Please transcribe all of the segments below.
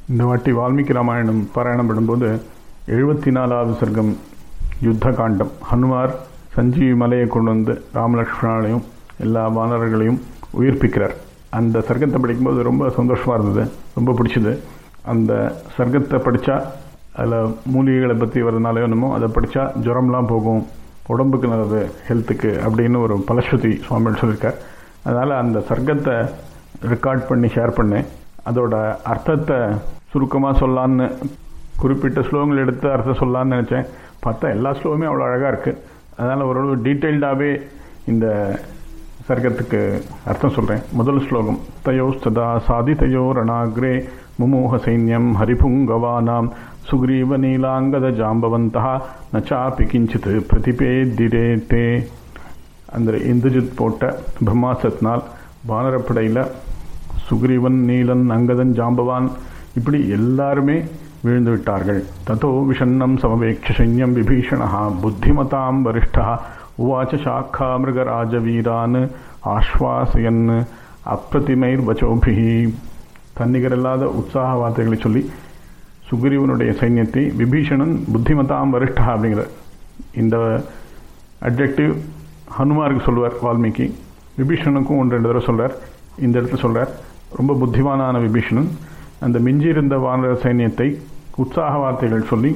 இந்த வாட்டி வால்மீகி ராமாயணம் பாராயணம் பண்ணும்போது எழுபத்தி நாலாவது சர்க்கம் யுத்த காண்டம் ஹனுமார் சஞ்சீவி மலையை கொண்டு வந்து ராமலக்ஷ்மணனையும் எல்லா வானரர்களையும் உயிர்ப்பிக்கிறார் அந்த சர்க்கத்தை படிக்கும்போது ரொம்ப சந்தோஷமாக இருந்தது ரொம்ப பிடிச்சது அந்த சர்க்கத்தை படித்தா அதில் மூலிகைகளை பற்றி வரதுனால என்னமோ அதை படித்தா ஜுரம்லாம் போகும் உடம்புக்கு நல்லது ஹெல்த்துக்கு அப்படின்னு ஒரு பலஸ்ருதி சுவாமிகள் சொல்லியிருக்கார் அதனால் அந்த சர்க்கத்தை ரெக்கார்ட் பண்ணி ஷேர் பண்ணேன் அதோட அர்த்தத்தை சுருக்கமாக சொல்லான்னு குறிப்பிட்ட ஸ்லோகங்கள் எடுத்து அர்த்தம் சொல்லலான்னு நினச்சேன் பார்த்தா எல்லா ஸ்லோகமே அவ்வளோ அழகாக இருக்குது அதனால் ஓரளவு டீட்டெயில்டாகவே இந்த சர்க்கத்துக்கு அர்த்தம் சொல்கிறேன் முதல் ஸ்லோகம் தயோ சதா சாதிதயோ ரணாகிரே முமோக சைன்யம் ஹரிபுங்கவானாம் சுக்ரீவ நீலாங்கத ஜாம்பவந்தா நச்சாப்பி கிஞ்சித் பிரதிபேதிரே தே அந்த இந்துஜித் போட்ட பிரம்மாசத்தினால் வானரப்படையில் சுக்ரீவன் நீலன் அங்கதன் ஜாம்பவான் இப்படி எல்லாருமே விழுந்து விட்டார்கள் தத்தோ விஷன்னம் சமவேக்ஷ சைன்யம் விபீஷணா புத்திமதாம் வரிஷ்டா உவாச்ச சாக்கா மிருகராஜவீரான் ஆஸ்வாசயன் அப்பிரதிமைர் வச்சோபிகி தன்னிகரில்லாத உற்சாக வார்த்தைகளை சொல்லி சுக்ரீவனுடைய சைன்யத்தை விபீஷணன் புத்திமதாம் வரிஷ்டா அப்படிங்கிற இந்த அப்ஜெக்டிவ் ஹனுமாருக்கு சொல்லுவார் வால்மீகி விபீஷணனுக்கும் ஒன்று ரெண்டு தடவை சொல்கிறார் இந்த இடத்துல சொல்கிறார் ரொம்ப புத்திமானான விபீஷணன் அந்த மிஞ்சி இருந்த வானர சைன்யத்தை உற்சாக வார்த்தைகள் சொல்லி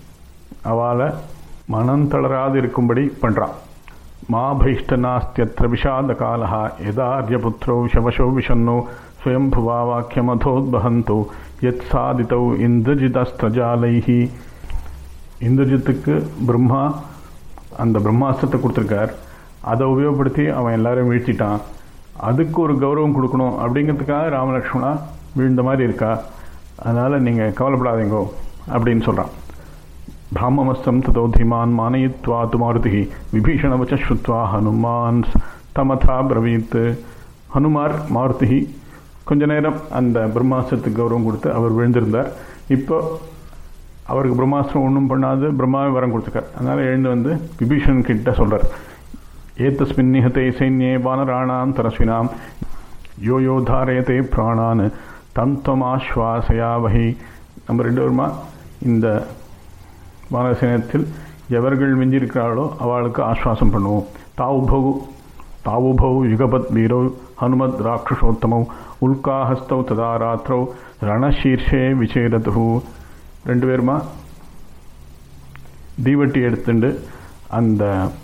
அவளை மனம் தளராது இருக்கும்படி பண்ணுறான் மா பைஷ்டநாஸ்தியத்திர விஷாத காலா யதார்யபுத்திரோ शवशो விஷன்னோ ஸ்வயம்புவா வாக்கியமதோத்பகந்தோ யத் சாதித்தௌ இந்திரஜிதஸ்திரஜாலைஹி இந்திரஜித்துக்கு பிரம்மா அந்த பிரம்மாஸ்திரத்தை கொடுத்துருக்கார் அதை உபயோகப்படுத்தி அவன் எல்லாரையும் வீழ்த்திட்டான் அதுக்கு ஒரு கௌரவம் கொடுக்கணும் அப்படிங்கிறதுக்காக ராமலக்ஷ்மணா விழுந்த மாதிரி இருக்கா அதனால் நீங்கள் கவலைப்படாதீங்கோ அப்படின்னு சொல்கிறான் பிராமமஸ்தம் ததோ தீமான் மானயித்வா து மாருதி விபீஷணவச்ச ஸ்ருத்வா ஹனுமான் தமதா பிரவீத் ஹனுமார் மாருதி கொஞ்ச நேரம் அந்த பிரம்மாஸ்திரத்துக்கு கௌரவம் கொடுத்து அவர் விழுந்திருந்தார் இப்போ அவருக்கு பிரம்மாஸ்திரம் ஒன்றும் பண்ணாது பிரம்மாவே வரம் கொடுத்துருக்கார் அதனால் எழுந்து வந்து விபீஷணன் கிட்ட சொல்கிறார் ஏத்தஸ்மின் நிகத்தை சைன்யே வானராணாம் தரஸ்வினாம் யோ யோ தாரயத்தை பிராணான் தந்தமாஸ்வாசயாவகி நம்ம ரெண்டு பேருமா இந்த வானசேனத்தில் எவர்கள் மிஞ்சிருக்கிறார்களோ அவளுக்கு ஆஸ்வாசம் பண்ணுவோம் தாவுபௌ தாவுபௌ யுகபத் வீரோ ஹனுமத் ராட்சசோத்தமௌ உல்காஹஸ்தௌ ததா ராத்திரௌ ரணசீர்ஷே விசேரது ரெண்டு பேருமா தீவட்டி எடுத்துண்டு அந்த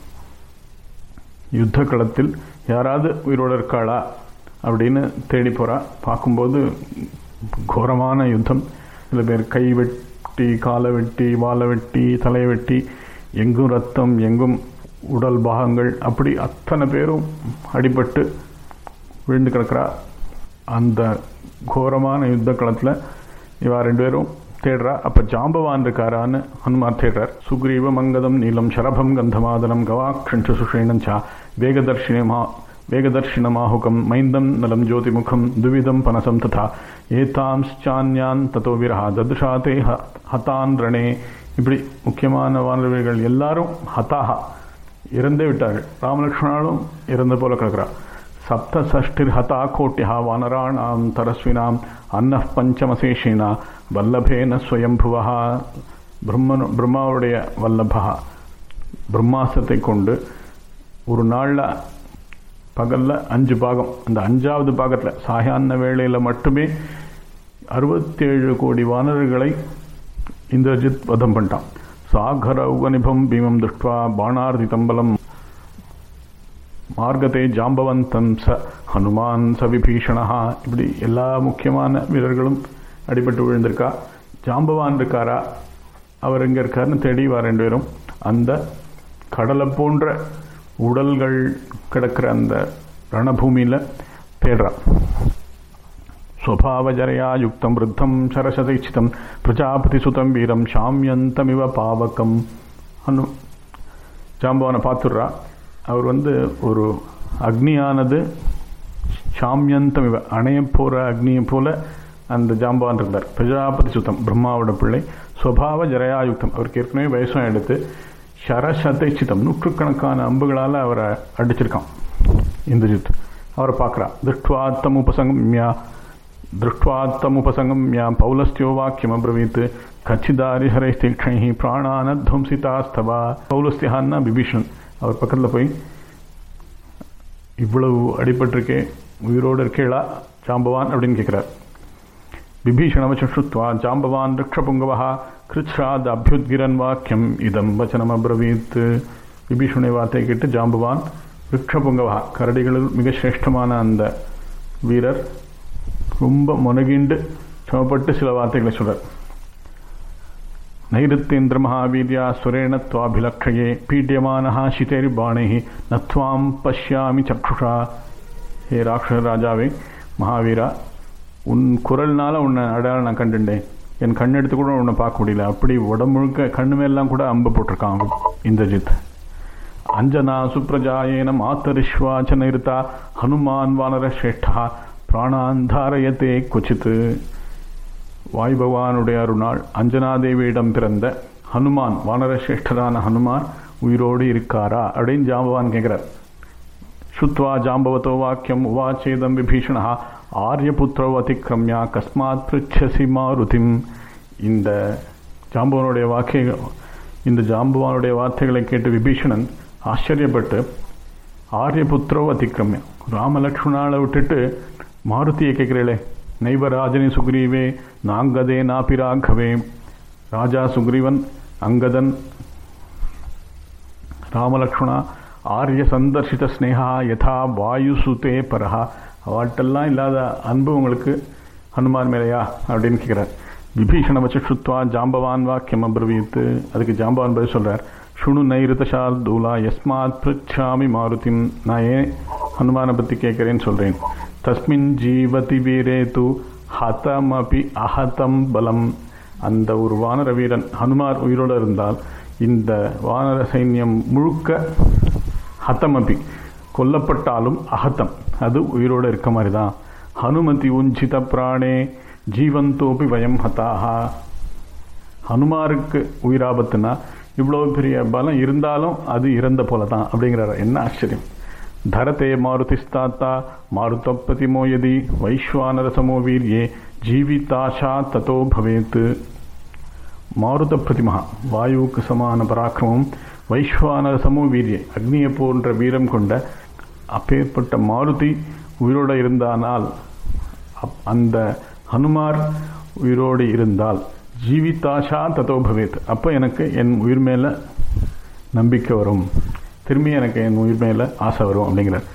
யுத்த களத்தில் யாராவது உயிரோடு இருக்காளா அப்படின்னு தேடி போகிறா பார்க்கும்போது கோரமான யுத்தம் சில பேர் கை வெட்டி காலை வெட்டி வாழை வெட்டி தலையை வெட்டி எங்கும் ரத்தம் எங்கும் உடல் பாகங்கள் அப்படி அத்தனை பேரும் அடிபட்டு விழுந்து கிடக்கிறா அந்த கோரமான யுத்த களத்தில் இவா ரெண்டு பேரும் தேடுறா அப்போ ஜாம்பவான் இருக்காரான்னு ஹனுமார் தேடுறார் சுக்ரீவ மங்கதம் நீலம் சரபம் கந்தமாதனம் கவாக்ஷு சுஷேணஞ்சா வேகதர்ஷினமா வேகதர்ஷினமாஹுகம் மைந்தம் நலம் ஜோதிமுகம் துவிதம் பனசம் ததா ஏதாம்ச்சான்யான் தத்தோ விரஹா ததுஷாதே ஹதான் ரணே இப்படி முக்கியமான வானவர்கள் எல்லாரும் ஹதாஹா இறந்தே விட்டார்கள் ராமலக்ஷ்மணாலும் இறந்த போல கிடக்கிறா சப்த சஷ்டிர் ஹதா கோட்டியா வானராணாம் தரஸ்வினாம் அன்ன பஞ்சமசேஷினா வல்லபேன ஸ்வயம்புவா பிரம்மனு பிரம்மாவுடைய வல்லபா பிரம்மாசத்தை கொண்டு ஒரு நாளில் பகலில் அஞ்சு பாகம் அந்த அஞ்சாவது பாகத்தில் சாயான்ன வேளையில் மட்டுமே அறுபத்தேழு கோடி வானர்களை இந்திரஜித் வதம் பண்ணிட்டான் சாகர உகநிபம் பீமம் துஷ்டுவா பாணார்த்தி தம்பலம் மார்க்கத்தை ஜாம்பவந்தம் ச ஹனுமான் ச விபீஷணா இப்படி எல்லா முக்கியமான வீரர்களும் அடிபட்டு விழுந்திருக்கா ஜாம்பவான் இருக்காரா அவர் எங்கே இருக்காருன்னு தேடி வா ரெண்டு பேரும் அந்த கடலை போன்ற உடல்கள் கிடக்கிற அந்த ரணபூமியில் தேடுறா ஸ்வபாவஜரையா யுக்தம் விருத்தம் சரசதைச்சிதம் பிரஜாபதி சுதம் வீரம் சாமியந்தமிவ பாவகம் அனு ஜாம்பவனை பார்த்துடுறா அவர் வந்து ஒரு அக்னியானது சாமியந்தம் இவ அணைய போகிற அக்னியை போல அந்த ஜாம்பவான் இருந்தார் பிரஜாபதி சுத்தம் பிரம்மாவோட பிள்ளை ஸ்வபாவ ஜரயாயுக்தம் அவருக்கு ஏற்கனவே வயசும் எடுத்து சரசத்தை சித்தம் நூற்றுக்கணக்கான அம்புகளால் அவரை அடிச்சிருக்கான் இந்திரஜித் அவரை பார்க்குறா திருஷ்டுவாத்தம் உபசங்கம்யா दृष्ट्वात्तमुपसंगम्य पौलस्त्यो वाक्यमब्रवीत् கச்சிதாரிஹரைஸ்தீக்ஷை பிராணானத்வம்சிதாஸ்தவா பௌலஸ்தியான்னா விபீஷன் அவர் பக்கத்தில் போய் இவ்வளவு அடிபட்டிருக்கே உயிரோடு இருக்கேளா ஜாம்பவான் அப்படின்னு கேட்குறார் விபீஷணவச்சுத்வா ஜாம்பவான் ரிக்ஷபுங்கவா கிருச்சாத் அபியுத்கிரன் வாக்கியம் இதம் வச்சனம் அப்ரவீத் விபீஷணை வார்த்தை கேட்டு ஜாம்பவான் ரிக்ஷபுங்கவா கரடிகளில் மிக சிரேஷ்டமான அந்த வீரர் ரொம்ப முனகிண்டு சமப்பட்டு சில வார்த்தைகளை சொல்றார் நைருத்தேந்திர மகாவீர்யா சுரேண துவாபிலக்ஷயே பீட்யமானஹா சிதேர்பாணை நத்வாம் பஷ்யாமி சக்ஷுஷா ஹே ராட்சச ராஜாவே மகாவீரா உன் குரல்னால உன்னை அடையாளம் நான் கண்டுட்டேன் என் கண்ணெடுத்து கூட உன்னை பார்க்க முடியல அப்படி உடம்பு முழுக்க கண்ணு மேலாம் கூட அம்பு போட்டிருக்கான் இந்திரஜித் அஞ்சனா சுப்ரஜாயேன மாத்தரிஷ்வாச்ச நிறுத்தா ஹனுமான் வானர ஸ்ரேஷ்டா பிராணாந்தாரயத்தே குச்சித்து வாயு பகவானுடைய அருணாள் அஞ்சனாதேவியிடம் பிறந்த ஹனுமான் வானரசிரேஷ்டரான ஹனுமான் உயிரோடு இருக்காரா அப்படின்னு ஜாம்பவான் கேட்கிறார் சுத்வா ஜாம்பவத்தோ வாக்கியம் உவாச்சேதம் விபீஷணா ஆரியபுத்திரோ அதிக்கிரமியா கஸ்மாத் பிருச்சசி மாருதிம் இந்த ஜாம்பவனுடைய வாக்கிய இந்த ஜாம்பவானுடைய வார்த்தைகளை கேட்டு விபீஷணன் ஆச்சரியப்பட்டு ஆரியபுத்திரோ அதிக்கிரமியா ராமலக்ஷ்மணாவை விட்டுட்டு மாருதியை கேட்கிறீங்களே நைவராஜனி சுக்ரீவே நாங்கதே நாபிராகவே ராஜா சுக்ரீவன் அங்கதன் ராமலக்ஷ்மணா ஆரிய சந்தர்ஷித ஸ்னேகா யதா வாயுசுதே பரஹா அவாட்டெல்லாம் இல்லாத அன்பு உங்களுக்கு ஹனுமான் மேலையா அப்படின்னு கேட்குறார் விபீஷண வச்சுத்வா ஜாம்பவான் வாக்கியம் அப்ரவீத்து அதுக்கு ஜாம்பவான் பதில் சொல்கிறார் சுணு நைருதசால் தூலா எஸ்மாத் பிருச்சாமி மாருதிம் நான் ஏன் ஹனுமானை பற்றி கேட்குறேன்னு சொல்கிறேன் தஸ்மின் ஜீவதி வீரே து ஹதமபி அஹதம் பலம் அந்த ஒரு வானர வீரன் ஹனுமார் உயிரோடு இருந்தால் இந்த வானர சைன்யம் முழுக்க ஹத்தமபி கொல்லப்பட்டாலும் அஹத்தம் அது உயிரோடு இருக்க மாதிரி தான் ஹனுமதி உஞ்சித பிராணே ஜீவந்தோபி வயம் ஹதாஹா ஹனுமாருக்கு உயிராபத்துனா இவ்வளோ பெரிய பலம் இருந்தாலும் அது இறந்த போல தான் அப்படிங்கிறார் என்ன ஆச்சரியம் धरते मारुतिस्ताता मारुतप्रतिमो यदि वैश्वानरसमो वीर्ये जीविताशा ततो भवेत् மாருத பிரதிமா வாயுவுக்கு சமான பராக்கிரமம் வைஸ்வானர சமோ வீரியை அக்னியை போன்ற வீரம் கொண்ட அப்பேற்பட்ட மாருதி உயிரோடு இருந்தானால் அந்த ஹனுமார் உயிரோடு இருந்தால் ஜீவிதாஷா தத்தோ பவேத் அப்போ எனக்கு என் உயிர் மேலே நம்பிக்கை வரும் திரும்பி எனக்கு என் உயிர் மேலே ஆசை வரும் அப்படிங்கிறார்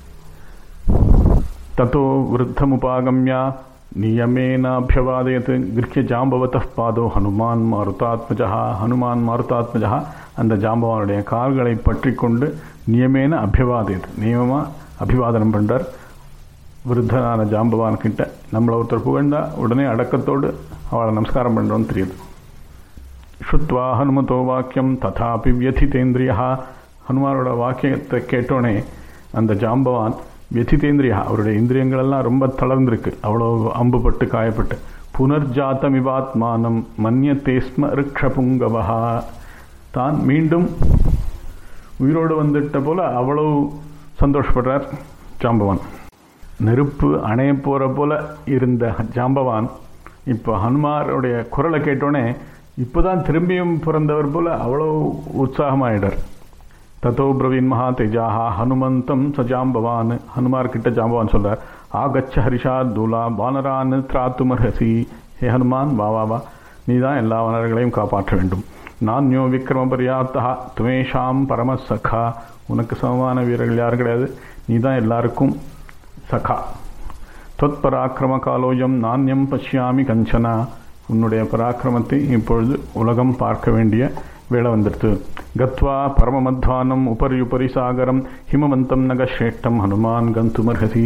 தத்தோ விருத்தமுபாகம்யா நியமேனாபியவாதயத்து கிருக்கிய ஜாம்பவத்த பாதோ ஹனுமான் மாருதாத்மஜா ஹனுமான் மாருதாத்மஜா அந்த ஜாம்பவானுடைய கால்களை பற்றி கொண்டு நியமேன அபியவாதயத்து நியமமாக அபிவாதனம் பண்ணுறார் விருத்தனான ஜாம்பவான் கிட்ட நம்மளை ஒருத்தர் புகழ்ந்தா உடனே அடக்கத்தோடு அவளை நமஸ்காரம் பண்ணுறோன்னு தெரியுது ஸ்ருத்வா ஹனுமதோ வாக்கியம் ததாபி வியதிதேந்திரியா ஹனுமானோட வாக்கியத்தை கேட்டோனே அந்த ஜாம்பவான் வியதிதேந்திரியா அவருடைய இந்திரியங்களெல்லாம் ரொம்ப தளர்ந்திருக்கு அவ்வளோ அம்புபட்டு காயப்பட்டு புனர்ஜாத்தமிவாத்மானம் மன்யத்தேஸ்ம ரிக்ஷபுங்கவா தான் மீண்டும் உயிரோடு வந்துட்ட போல அவ்வளவு சந்தோஷப்படுறார் ஜாம்பவான் நெருப்பு அணைய போகிற போல இருந்த ஜாம்பவான் இப்போ ஹனுமாருடைய குரலை கேட்டோன்னே இப்போதான் திரும்பியும் பிறந்தவர் போல அவ்வளோ உற்சாகமாயிடார் தத்தோ பிரவீன் மகா தேஜாஹா ஹனுமந்தம் ச ஜாம்பவான் ஹனுமார் கிட்ட ஜாம்பவான் சொல்றார் ஆகச்ச ஹரிஷா தூலா வானரான் திராத்துமர்ஹசி ஹே ஹனுமான் வா வா வா நீ தான் எல்லா வானர்களையும் காப்பாற்ற வேண்டும் நான்யோ விக்ரம பரியாத்தா துவேஷாம் பரம சகா உனக்கு சமமான வீரர்கள் யாரும் கிடையாது நீ தான் எல்லாருக்கும் சகா தொத் பராக்கிரம காலோயம் நானியம் பஷ்யாமி கஞ்சனா உன்னுடைய பராக்கிரமத்தை இப்பொழுது உலகம் பார்க்க வேண்டிய வேலை வந்துடுத்து கத்வா பரமமத்வானம் உபரி உபரி சாகரம் ஹிமவந்தம் நகஸ்ரேஷ்டம் ஹனுமான் கந்துமர்ஹசி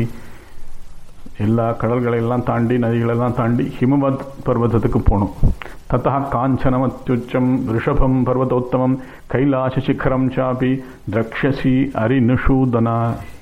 எல்லா கடல்களெல்லாம் தாண்டி நதிகளெல்லாம் தாண்டி ஹிமவத் பர்வதத்துக்கு போகணும் தத்தா காஞ்சனமத்யுச்சம் ரிஷபம் பர்வதோத்தமம் கைலாச சிகரம் சாப்பி திரக்ஷசி அரிநிஷூதனா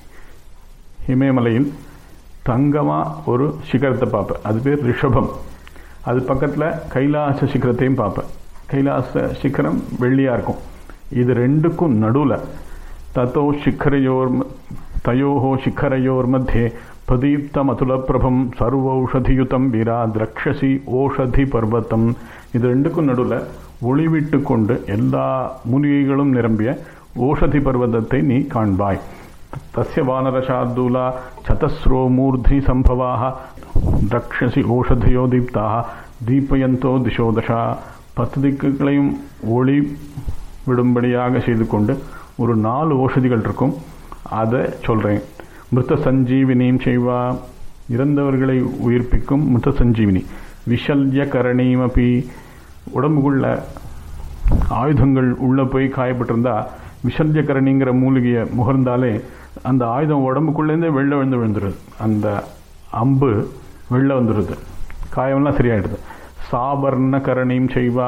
ஹிமேமலையில் தங்கமாக ஒரு சிகரத்தை பார்ப்பேன் அது பேர் ரிஷபம் அது பக்கத்தில் கைலாச சிகரத்தையும் பார்ப்பேன் கைலாச சிகரம் வெள்ளியாக இருக்கும் இது ரெண்டுக்கும் நடுவில் தத்தோ சிக்கரையோர் தயோஹோ சிக்கரையோர் மத்தியே பிரதீப்தமதுலப்பிரபம் சர்வௌஷதியுதம் வீரா திரக்ஷசி ஓஷதி பர்வத்தம் இது ரெண்டுக்கும் நடுவில் ஒளிவிட்டு கொண்டு எல்லா மூலிகைகளும் நிரம்பிய ஓஷதி பர்வதத்தை நீ காண்பாய் தஸ்ய வானரசார்தூலா சதஸ்ரோ மூர்த்தி சம்பவாக திரக்ஷசி ஓஷதியோ தீப்தாக தீபயந்தோ திசோ தசா பத்து திக்குகளையும் ஒளி விடும்படியாக செய்து கொண்டு ஒரு நாலு ஓஷதிகள் இருக்கும் அதை சொல்கிறேன் மிருத சஞ்சீவினியும் செய்வா இறந்தவர்களை உயிர்ப்பிக்கும் மிருத சஞ்சீவினி விஷல்ய கரணீமபி உடம்புக்குள்ள ஆயுதங்கள் உள்ளே போய் காயப்பட்டிருந்தா விஷல்ய கரணிங்கிற மூலிகையை முகர்ந்தாலே அந்த ஆயுதம் உடம்புக்குள்ளேருந்தே வெளில விழுந்து விழுந்துருது அந்த அம்பு வெளில வந்துடுது காயமெல்லாம் சரியாயிடுது சாபர்ண கரணியும் செய்வா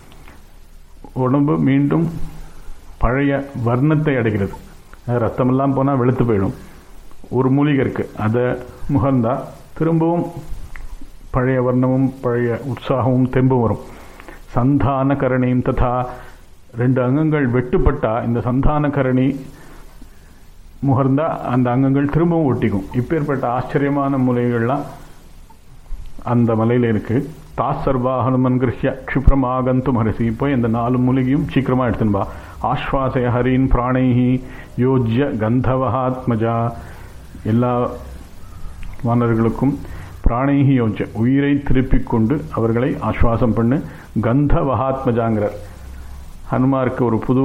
உடம்பு மீண்டும் பழைய வர்ணத்தை அடைகிறது ரத்தமெல்லாம் போனால் வெளுத்து போயிடும் ஒரு மூலிகை இருக்குது அதை முகர்ந்தா திரும்பவும் பழைய வர்ணமும் பழைய உற்சாகமும் தெம்பும் வரும் சந்தான கரணியும் ததா ரெண்டு அங்கங்கள் வெட்டுப்பட்டா இந்த சந்தான கரணி முகர்ந்தா அந்த அங்கங்கள் திரும்பவும் ஒட்டிக்கும் இப்பேற்பட்ட ஆச்சரியமான மூலிகைகள்லாம் அந்த மலையில் இருக்கு தாசர்வா ஹனுமன் கிரஹ்ய க்ஷிப்ரம் ஆகந்தும் ஹரிசி போய் இந்த நாலு மூலிகையும் சீக்கிரமாக எடுத்துன்பா ஆஸ்வாசய ஹரின் பிராணைஹி யோஜ்ய கந்தவஹாத்மஜா எல்லா வானர்களுக்கும் பிராணைஹி யோஜ்ய உயிரை திருப்பிக் கொண்டு அவர்களை ஆஸ்வாசம் பண்ணு கந்தவஹாத்மஜாங்கிறார் ஹனுமாருக்கு ஒரு புது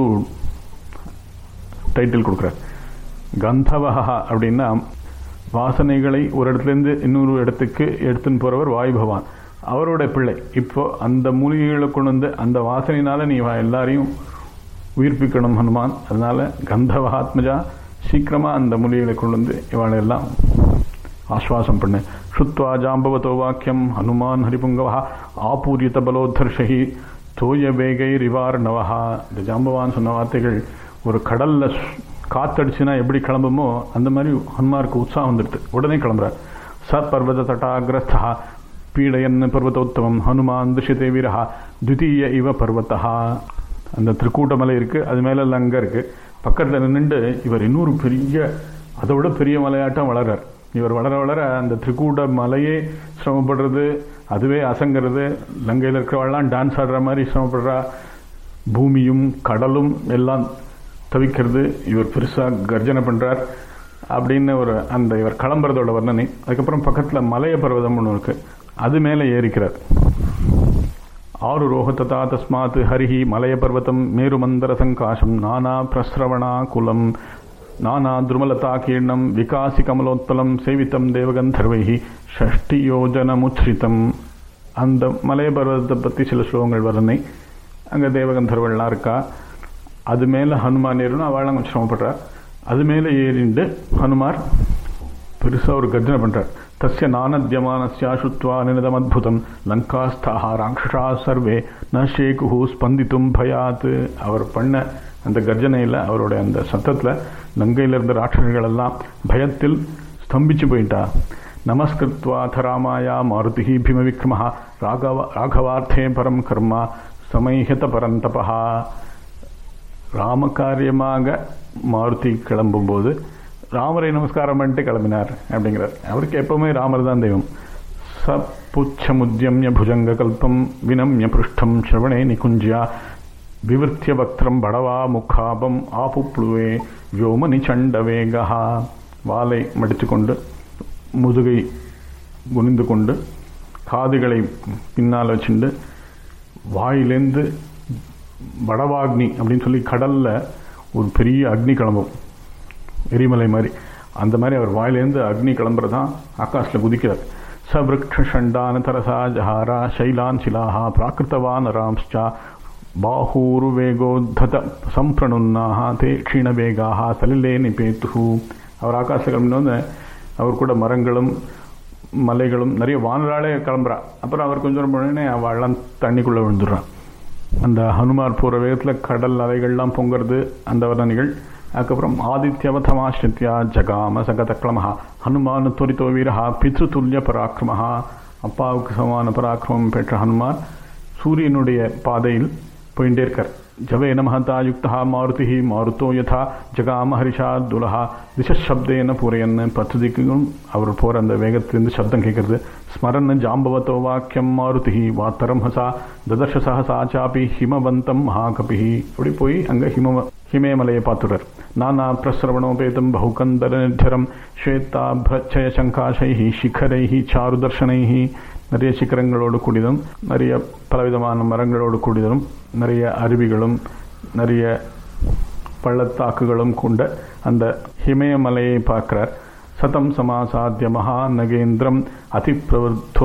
டைட்டில் கொடுக்குறார் கந்தவஹா அப்படின்னா வாசனைகளை ஒரு இடத்துலேருந்து இன்னொரு இடத்துக்கு எடுத்துன்னு போகிறவர் வாயு பகவான் அவரோட பிள்ளை இப்போ அந்த மூலிகைகளை கொண்டு வந்து அந்த வாசனையினால நீ எல்லாரையும் உயிர்ப்பிக்கணும் ஹனுமான் அதனால கந்தவஹாத்மஜா சீக்கிரமாக அந்த மூலிகைகளை கொண்டு வந்து இவாளை எல்லாம் ஆஸ்வாசம் பண்ணு ஸ்ருத்வா ஜாம்பவத்தோ வாக்கியம் ஹனுமான் ஹரிபுங்கவா ஆபூரித்த பலோத்தர்ஷகி தோய வேகை ரிவார் நவஹா இந்த ஜாம்பவான் சொன்ன வார்த்தைகள் ஒரு கடல்ல காத்தடிச்சுனா எப்படி கிளம்புமோ அந்த மாதிரி ஹனுமாருக்கு உற்சாகம் வந்துடுது உடனே கிளம்புறார் ச பர்வத தட்டாகிரஸ்தா பீடையன் பர்வதோத்தமம் ஹனுமான் துஷிதே வீரஹா துவிதீய இவ பர்வத்தா அந்த திருக்கூட்டமலை இருக்குது அது மேலே அங்கே இருக்குது பக்கத்தில் நின்றுண்டு இவர் இன்னொரு பெரிய அதை விட பெரிய மலையாட்டம் வளர்றார் இவர் வளர வளர அந்த திரிகூட மலையே சிரமப்படுறது அதுவே அசங்கிறது லங்கையில் இருக்கிறவெல்லாம் டான்ஸ் ஆடுற மாதிரி சிரமப்படுறா பூமியும் கடலும் எல்லாம் தவிக்கிறது இவர் பெருசாக கர்ஜனை பண்ணுறார் அப்படின்னு ஒரு அந்த இவர் கிளம்புறதோட வர்ணனை அதுக்கப்புறம் பக்கத்தில் மலைய பர்வதம் ஒன்று இருக்கு அது மேலே ஏறிக்கிறார் ஆறு ரோகத்ததா தஸ்மாத் ஹரிஹி மலய பர்வதம் மேருமந்தர சங்காசம் நானா பிரஸ்ரவணா குலம் நானா துருமலதா கீர்ணம் விகாசி கமலோத்பலம் சேவித்தம் தேவகந்தர்வைஹி ஷஷ்டி யோஜனமுச்ரிதம் அந்த மலைய பர்வதத்தை பற்றி சில ஸ்லோகங்கள் வர்ணனை அங்கே தேவகந்தர்வெல்லாம் இருக்கா அது மேலே ஹனுமான் ஏறணும் அவளாம் கொஞ்சம் சிரமப்படுறா அது மேலே ஏறிண்டு ஹனுமார் பெருசாக ஒரு கர்ஜனை பண்ணுறார் தஸ்ய நானத்யமானஸ்யா சுத்வா நினதமத்புதம் லங்காஸ்தாக ராட்சசா சர்வே ந ஷேகுஹு ஸ்பந்தித்தும் பயாத் அவர் பண்ண அந்த கர்ஜனையில் அவருடைய அந்த சத்தத்தில் லங்கையில் இருந்த ராட்சசர்கள் எல்லாம் பயத்தில் ஸ்தம்பிச்சு போயிட்டா நமஸ்கிருத்வாத ராமாயா மாருதி பீம விக்ரமஹா ராகவ ராகவார்த்தே பரம் கர்மா சமைஹித பரந்தபா ராமகாரியமாக மாருதி கிளம்பும்போது ராமரை நமஸ்காரம் பண்ணிட்டு கிளம்பினார் அப்படிங்கிறார் அவருக்கு எப்பவுமே ராமர் தான் தெய்வம் ச புச்சமுத்யம்ய புஜங்க கல்பம் வினம்ய புருஷ்டம் சிரவணே நிகுஞ்சியா விவர்த்திய வக்திரம் படவா முக்காபம் ஆபுப்ளுவே வியோம நிச்சண்ட வேகா வாலை மடித்துக்கொண்டு முதுகை குனிந்து கொண்டு காதுகளை பின்னால் வச்சுண்டு வாயிலேருந்து வடவாக்னி அப்படின்னு சொல்லி கடலில் ஒரு பெரிய அக்னி கிளம்பும் எரிமலை மாதிரி அந்த மாதிரி அவர் வாயிலேருந்து அக்னி கிளம்புறது தான் ஆகாஷில் குதிக்கிறார் சபிருக்ஷண்டான தரசா ஜஹாரா சைலான் சிலாஹா பிராகிருத்தவான் ராம்ஸ்சா பாஹூரு வேகோத்தத சம்பிரணுன்னாக தே க்ஷீணவேகாக சலிலே நிபேத்து அவர் ஆகாசில் கிளம்பினோன்னு அவர் கூட மரங்களும் மலைகளும் நிறைய வானராளே கிளம்புறா அப்புறம் அவர் கொஞ்சம் உடனே அவள்லாம் தண்ணிக்குள்ளே விழுந்துடுறான் அந்த ஹனுமார் போகிற வேகத்தில் கடல் அலைகள்லாம் பொங்குறது அந்த வர்ணனைகள் அதுக்கப்புறம் ஆதித்யவதமாஸ்ரித்யா ஜகாம சகதக்ளமஹா ஹனுமான் துரிதோ வீரஹா பித்ருதுல்ய பராக்கிரமஹா அப்பாவுக்கு சமான பராக்கிரமம் பெற்ற ஹனுமான் சூரியனுடைய பாதையில் போயிட்டே இருக்கார் ஜவேன மகதா யுக்தா மாருதி மாருத்தோ யதா ஜகாம ஹரிஷா துலஹா திசசப்தேன பூரையன்னு பத்து திக்கும் அவர் போகிற அந்த வேகத்திலிருந்து சப்தம் கேட்கறது ஸ்மரன் ஜாம்பவத்தோ வாக்கியம் மாருதி வாத்தரம் ஹசா ததர்ஷ சஹசா சாப்பி ஹிமவந்தம் மகாகபி அப்படி போய் அங்கே ஹிம ஹிமேமலையை பார்த்துறார் நானா பிரசிரவணோபேதம் பகுகந்தர நிர்ஜரம் ஸ்வேதாபச்சய சங்காஷைஹி சிகரைஹி சாருதர்ஷனைஹி நிறைய சிக்கரங்களோடு கூடியதும் நிறைய பலவிதமான மரங்களோடு கூடியதும் நிறைய அருவிகளும் நிறைய பள்ளத்தாக்குகளும் கொண்ட அந்த ஹிமயமலையை பார்க்கிறார் சதம் சமாசாத்திய மகா நகேந்திரம் அதிப்பிரவருத்தோ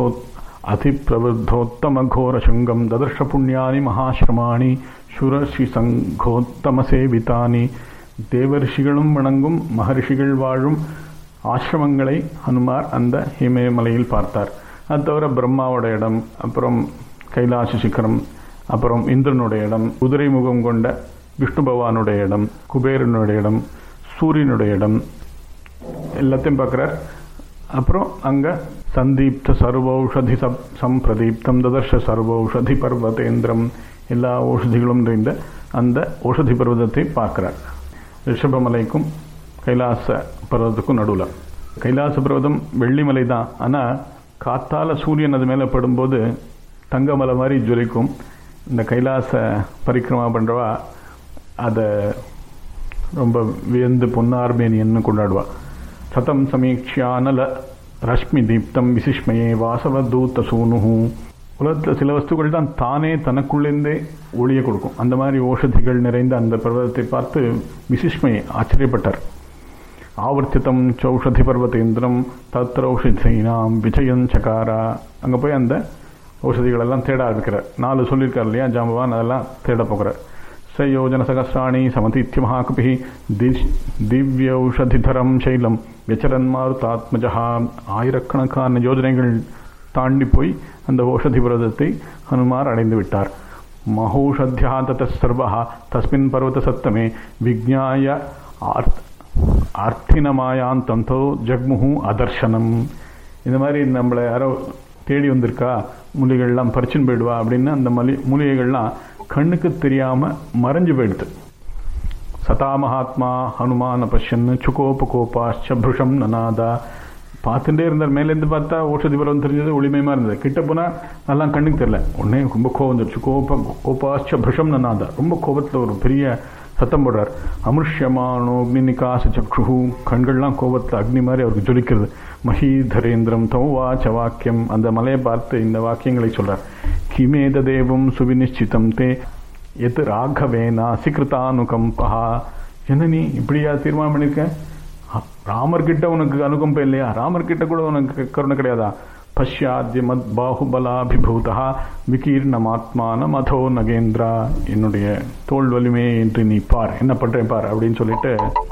அதிப்பிரவருத்தோத்தமഘോരശൃംഗம் ததர்ஷ புண்ணியானி மகாசிரமாணி சுரஷி சங்கோத்தம சேவிதானி தேவரிஷிகளும் வணங்கும் மகரிஷிகள் வாழும் ஆசிரமங்களை ஹனுமார் அந்த ஹிமயமலையில் பார்த்தார் அது தவிர பிரம்மாவோட இடம் அப்புறம் கைலாச சிக்கரம் அப்புறம் இந்திரனுடைய இடம் குதிரை முகம் கொண்ட விஷ்ணு பகவானுடைய இடம் குபேரனுடைய இடம் சூரியனுடைய இடம் எல்லாத்தையும் பார்க்குறார் அப்புறம் அங்கே சந்தீப்த சர்வௌஷதி சப் சம்பிரதீப்தம் ததர்ஷ சர்வௌஷதி பர்வதேந்திரம் எல்லா ஔஷதிகளும் நிறைந்த அந்த ஔஷதி பர்வதத்தை பார்க்கிறார் ரிஷபமலைக்கும் கைலாச பர்வதத்துக்கும் நடுவில் கைலாச பர்வதம் வெள்ளிமலை தான் ஆனால் காத்தால சூரியன் அது மேலே படும்போது தங்கமலை மாதிரி ஜொலிக்கும் இந்த கைலாச பரிக்கிரமா பண்ணுறவா அதை ரொம்ப வியந்து பொன்னார்மேனியன்னு கொண்டாடுவா சதம் சமீக்ஷானல ரஷ்மி தீப்தம் விசிஷ்மயே வாசவ தூத்த சூனுஹு உலகத்தில் சில வஸ்துக்கள் தான் தானே தனக்குள்ளேருந்தே ஒளியை கொடுக்கும் அந்த மாதிரி ஓஷதிகள் நிறைந்த அந்த பர்வதத்தை பார்த்து விசிஷ்மயை ஆச்சரியப்பட்டார் ஆவர்த்தித்தம் சௌஷதி பர்வதேந்திரம் தத்திர ஔஷதீனாம் விஜயன் சகாரா அங்கே போய் அந்த ஔஷதிகளெல்லாம் தேட ஆரம்பிக்கிறார் நாலு சொல்லியிருக்கார் இல்லையா ஜாம்பவான் அதெல்லாம் தேட போகிறார் ச யோஜன சகசிராணி சமதித்ய மகாகபி திவ்யௌஷதிதரம் சைலம் விச்சரன் மாருதாத்மஜா ஆயிரக்கணக்கான யோஜனைகள் தாண்டி போய் அந்த ஓஷதி பர்வதத்தை ஹனுமார் அடைந்து விட்டார் மகௌஷத்யா தத சர்வா தஸ்மின் பர்வத சத்தமே விஜ்ஞாய ஆர்த் அர்த்தினமாயான் தந்தோ ஜக்முகு அதர்ஷனம் இந்த மாதிரி நம்மளை யாரோ தேடி வந்திருக்கா மூலிகைகள்லாம் பறிச்சுன்னு போயிடுவா அப்படின்னு அந்த மலி மூலிகைகள்லாம் கண்ணுக்கு தெரியாமல் மறைஞ்சு போயிடுது சதா மகாத்மா ஹனுமான பஷ்யன் சுகோபகோபாச்ச புருஷம் நனாதா பார்த்துட்டே இருந்தார் மேலேருந்து பார்த்தா ஓஷதி பருவம் தெரிஞ்சது ஒளிமயமாக இருந்தது கிட்ட போனால் அதெல்லாம் கண்ணுக்கு தெரியல உடனே ரொம்ப கோபம் வந்துருச்சு கோப கோபாச்ச புருஷம் நனாதா ரொம்ப கோபத்தில் ஒரு பெரிய சத்தம் போடுறார் அமிருஷ்யமானோ அக்னிகாச சக்ஷு கண்கள்லாம் கோபத்தில் அக்னி மாதிரி அவருக்கு ஜொலிக்கிறது மஹீதரேந்திரம் தௌவாச்ச வாக்கியம் அந்த மலையை பார்த்து இந்த வாக்கியங்களை சொல்றார் கிமேத தேவம் சுவினிச்சிதம் தே எது ராகவேனா சிகிருதானுகம்பா என்ன நீ இப்படியா தீர்மானம் பண்ணிருக்க ராமர்கிட்ட உனக்கு அனுகம்பம் இல்லையா ராமர்கிட்ட கூட உனக்கு கருணை கிடையாதா பஷ்யாத்ய மத் பாகுபலாபிபூதா விகீர்ணமாத்மான மதோ நகேந்திரா என்னுடைய தோல் வலிமையை என்று நீ பார் என்ன பண்றேன் பார் அப்படின்னு சொல்லிட்டு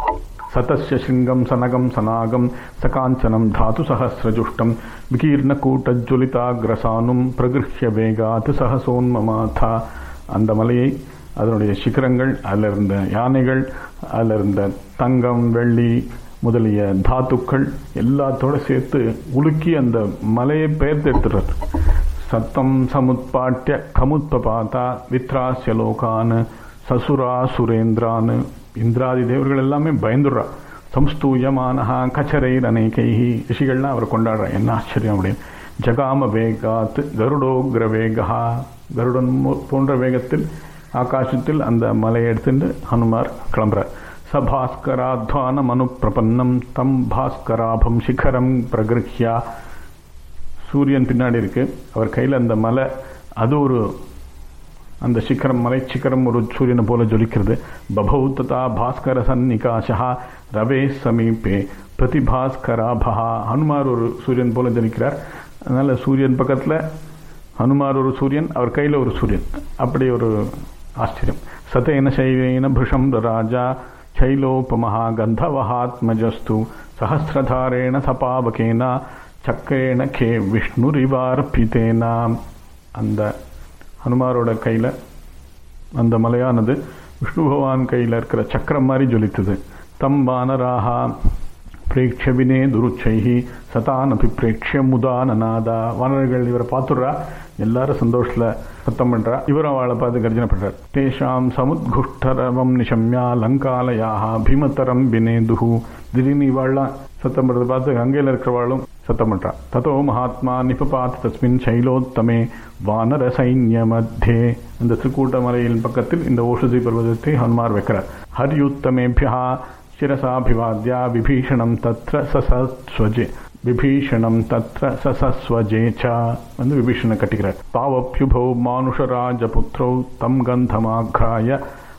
சதஸ்ய சிங்கம் சனகம் சனாகம் சகாஞ்சனம் தாது சஹசிரஜுஷ்டம் விகீர்ண கூட்டஜ்வலிதாகிரசானும் பிரகிருஹ்ய வேகாத் சஹசோன்மமாதா அந்த மலையை அதனுடைய சிகரங்கள் அதில் இருந்த யானைகள் அதில் இருந்த தங்கம் வெள்ளி முதலிய தாத்துக்கள் எல்லாத்தோட சேர்த்து உலுக்கி அந்த மலையை பெயர்த்து எடுத்துடுறார் சத்தம் சமுத்பாட்டிய கமுத்பபாத்தா வித்ராசிய லோகான் சசுரா சுரேந்திரான் இந்திராதி தேவர்கள் எல்லாமே பயந்துடுறா சம்ஸ்தூயமானஹா கச்சரைர் அநேகைஹி ரிஷிகள்லாம் அவர் கொண்டாடுறா என்ன ஆச்சரியம் அப்படின்னு ஜகாம வேகாத் கருடோக்ர வேகா கருடன் போன்ற வேகத்தில் ஆகாசத்தில் அந்த மலையை எடுத்துட்டு ஹனுமார் கிளம்புறார் சபாஸ்கராத்வானம் அனுப்பிரபன்னம் தம் பாஸ்கராபம் சிகரம் பிரகிருஹ்யா சூரியன் பின்னாடி இருக்கு அவர் கையில் அந்த மலை அது ஒரு அந்த சிக்கரம் மலை சிக்கரம் ஒரு சூரியனை போல ஜொலிக்கிறது பபௌ ததா பாஸ்கர சந்நிகாஷா ரவே சமீபே பிரதிபாஸ்கராபா ஹனுமார் ஒரு சூரியன் போல ஜொலிக்கிறார் அதனால சூரியன் பக்கத்தில் ஹனுமார் ஒரு சூரியன் அவர் கையில் ஒரு சூரியன் அப்படி ஒரு ஆச்சரியம் சதேன சைவேன புஷம் ராஜா சைலோபமஹா கந்தவஹாத்மஜஸ்து சஹசிரதாரேண சபாவகேன சக்கரேன கே விஷ்ணுரிவார்பிதேனா அந்த ஹனுமாரோட கையில் அந்த மலையானது விஷ்ணு பகவான் கையில் இருக்கிற சக்கரம் மாதிரி ஜொலித்தது தம் வானராகா பிரேட்ச வினே துருச்சைஹி சதானபி பிரேட்ச முதானநாதா வானர்கள் இவரை பார்த்துடுறா எல்லாரும் சந்தோஷத்துல சத்தம் பண்றா இவர் அவளை பார்த்து கர்ஜனை பண்றார் தேஷாம் சமுத்குஷ்டரவம் நிஷம்யா லங்காலயாக பீமத்தரம் பினேதுஹு திடீர்னு இவாள்லாம் சத்தம் பண்றதை பார்த்து கங்கையில் இருக்கிறவாளும் சத்தம் பண்றா ததோ மகாத்மா நிபபாத் தஸ்மின் சைலோத்தமே வானர சைன்ய மத்தியே அந்த திருக்கூட்ட மலையின் பக்கத்தில் இந்த ஓஷதி பர்வதத்தை ஹனுமார் வைக்கிறார் ஹரியுத்தமேபியா சிரசாபிவாத்யா விபீஷணம் தத்ர சசஸ்வஜே விபீஷணம் தத்ர சசஸ்வஜே ச வந்து விபீஷண கட்டிக்கிறார் தாவப்யுபௌ மானுஷராஜபுத்ரௌ தம் கந்தமாக்ராய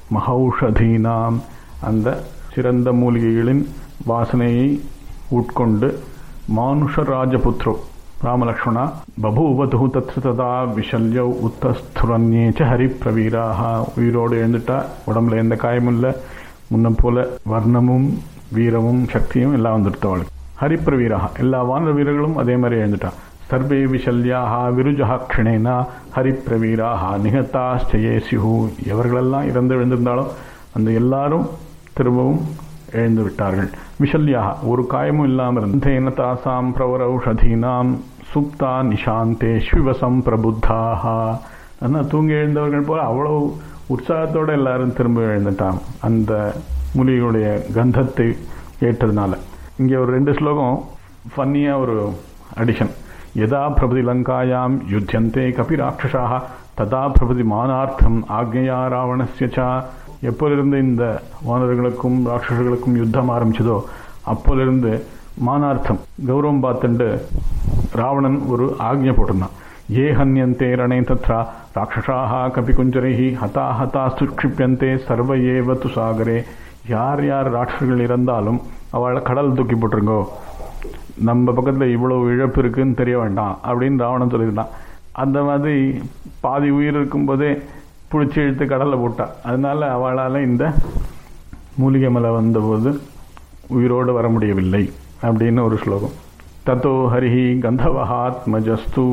மகௌஷதீனாம் அந்த சிறந்த மூலிகைகளின் வாசனையை உட்கொண்டு மானுஷராஜபுத்ரோ ராமலக்ஷ்மணா பபூவது தத்ர ததா விஷல்யௌ உத்தஸ்துரன்யே ச ஹரிப்பிரவீராக உயிரோடு எழுந்துட்டா உடம்புல எந்த காயமும் இல்லை முன்ன போல வர்ணமும் வீரமும் சக்தியும் எல்லாம் வந்துடுத்து அவளுக்கு ஹரிப்பிரவீராக எல்லா வானர வீரர்களும் அதே மாதிரி எழுந்துட்டான் சர்வே விஷல்யாக விருஜா க்ஷணேனா ஹரிப்பிரவீராக நிகத்தாச்சயே சிஹு எவர்களெல்லாம் இறந்து எழுந்திருந்தாலும் அந்த எல்லாரும் திரும்பவும் எழுந்து விட்டார்கள் விஷல்யாக ஒரு காயமும் இல்லாமல் இருந்தேன தாசாம் பிரவரௌஷதீனாம் சுப்தா நிஷாந்தே சிவசம் பிரபுத்தாக ஆனால் தூங்கி எழுந்தவர்கள் போல அவ்வளவு உற்சாகத்தோடு எல்லாரும் திரும்ப எழுந்துட்டான் அந்த மூலிகையுடைய கந்தத்தை ஏற்றதுனால இங்கே ஒரு ரெண்டு ஸ்லோகம் ஃபன்னியாக ஒரு அடிஷன் யதா பிரபதி லங்காயாம் யுத்தியந்தே கபி ராட்சசாக ததா பிரபதி மானார்த்தம் ஆக்ஞையா ராவணஸ்யச்சா எப்போலிருந்து இந்த வானர்களுக்கும் ராட்சசர்களுக்கும் யுத்தம் ஆரம்பிச்சதோ அப்போலிருந்து மானார்த்தம் கௌரவம் பார்த்துண்டு ராவணன் ஒரு ஆக்ஞை போட்டிருந்தான் ஏ ஹன்யந்தே ரணே தத்ரா ராட்சசாக கபிகுஞ்சரைஹி ஹதா ஹதாஸ்து க்ஷிப்யந்தே சர்வ ஏவ து சாகரே யார் யார் ராட்சசர்கள் இறந்தாலும் அவளை கடல் தூக்கி போட்டுருங்கோ நம்ம பக்கத்தில் இவ்வளவு இழப்பு இருக்குன்னு தெரிய வேண்டாம் அப்படின்னு ராவணன் சொல்லியிருந்தான் அந்த மாதிரி பாதி உயிர் இருக்கும்போதே பிடிச்சி இழுத்து கடலில் போட்டா அதனால அவளால் இந்த மூலிகை மலை வந்தபோது உயிரோடு வர முடியவில்லை அப்படின்னு ஒரு ஸ்லோகம் தத்தோ ஹரிஹி கந்தவஹாத்மஜஸ்து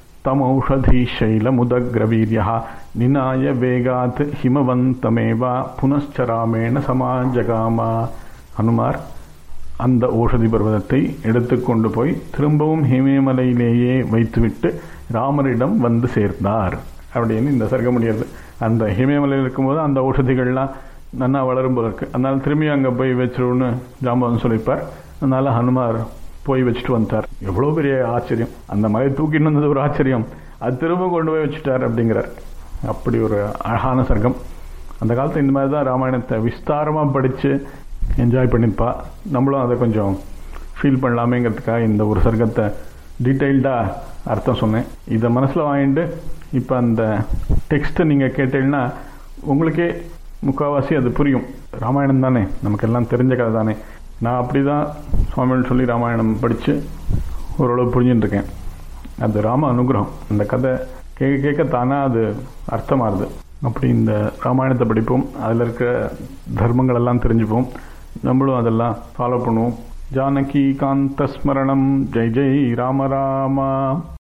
தமௌஷதி சைலமுதக்ரவீரியா நினாய வேகாத் ஹிமவந்தமேவா புனశ్చராமேண சமாஜகாமா ஹனுமார் அந்த ஓஷதி பர்வதத்தை எடுத்துக்கொண்டு போய் திரும்பவும் ஹிமேமலையிலேயே வைத்துவிட்டு ராமரிடம் வந்து சேர்ந்தார் அப்படின்னு இந்த சர்க்க முடியாது அந்த ஹிமேமலையில் இருக்கும்போது அந்த ஓஷதிகள்லாம் நன்னா வளரும் போல இருக்கு அதனால திரும்பி அங்கே போய் வச்சிருன்னு ஜாம்பவன் சொல்லிப்பார் அதனால ஹனுமார் போய் வச்சுட்டு வந்தார் எவ்வளோ பெரிய ஆச்சரியம் அந்த மலை தூக்கிட்டு வந்தது ஒரு ஆச்சரியம் அது திரும்ப கொண்டு போய் வச்சுட்டார் அப்படிங்கிறார் அப்படி ஒரு அழகான சர்க்கம் அந்த காலத்தில் இந்த மாதிரி தான் ராமாயணத்தை விஸ்தாரமாக படித்து என்ஜாய் பண்ணிப்பா நம்மளும் அதை கொஞ்சம் ஃபீல் பண்ணலாமேங்கிறதுக்காக இந்த ஒரு சர்க்கத்தை டீட்டெயில்டாக அர்த்தம் சொன்னேன் இதை மனசில் வாங்கிட்டு இப்போ அந்த டெக்ஸ்ட்டை நீங்கள் கேட்டீங்கன்னா உங்களுக்கே முக்கால்வாசி அது புரியும் ராமாயணம் தானே நமக்கெல்லாம் தெரிஞ்ச கதை தானே நான் அப்படி தான் சுவாமிகள் சொல்லி ராமாயணம் படித்து ஓரளவு புரிஞ்சுட்டு இருக்கேன் அது ராம அனுகிரகம் அந்த கதை கேட்க கேட்க தானாக அது அர்த்தமாகுது அப்படி இந்த ராமாயணத்தை படிப்போம் அதில் இருக்கிற தர்மங்கள் எல்லாம் தெரிஞ்சுப்போம் நம்மளும் அதெல்லாம் ஃபாலோ பண்ணுவோம் ஜானகி காந்த ஸ்மரணம் ஜெய் ஜெய் ராம ராமா